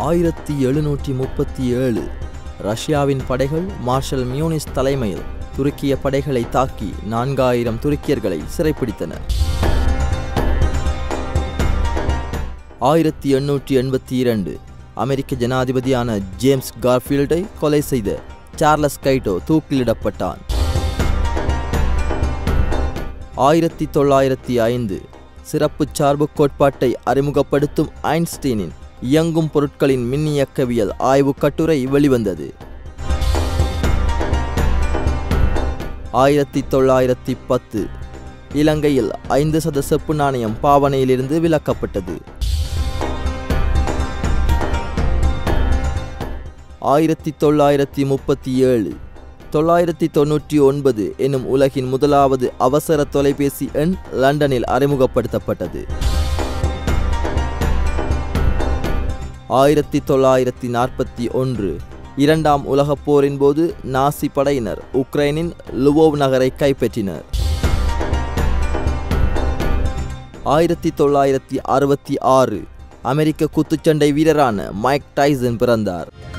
ஆயிரத்தி எழுநூற்றி முப்பத்தி ஏழு ரஷ்யாவின் படைகள் மார்ஷல் மியூனிஸ் தலைமையில் துருக்கிய படைகளை தாக்கி நான்காயிரம் துருக்கியர்களை சிறைப்பிடித்தனர் ஆயிரத்தி எண்ணூற்றி எண்பத்தி இரண்டு அமெரிக்க ஜனாதிபதியான ஜேம்ஸ் கார்ஃபீல்டை கொலை செய்த சார்லஸ் கைட்டோ தூக்கிலிடப்பட்டான் ஆயிரத்தி தொள்ளாயிரத்தி ஐந்து சிறப்பு சார்பு கோட்பாட்டை அறிமுகப்படுத்தும் ஐன்ஸ்டீனின் இயங்கும் பொருட்களின் மின்னியக்கவியல் ஆய்வு கட்டுரை வெளிவந்தது ஆயிரத்தி தொள்ளாயிரத்தி பத்து இலங்கையில் ஐந்து சத செப்பு நாணயம் பாவனையிலிருந்து விலக்கப்பட்டது ஆயிரத்தி தொள்ளாயிரத்தி முப்பத்தி ஏழு தொள்ளாயிரத்தி தொண்ணூற்றி ஒன்பது எனும் உலகின் முதலாவது அவசர தொலைபேசி எண் லண்டனில் அறிமுகப்படுத்தப்பட்டது ஆயிரத்தி தொள்ளாயிரத்தி நாற்பத்தி ஒன்று இரண்டாம் உலகப் போரின் போது நாசி படையினர் உக்ரைனின் லுவோவ் நகரை கைப்பற்றினர் ஆயிரத்தி தொள்ளாயிரத்தி அறுபத்தி ஆறு அமெரிக்க குத்துச்சண்டை வீரரான மைக் டைசன் பிறந்தார்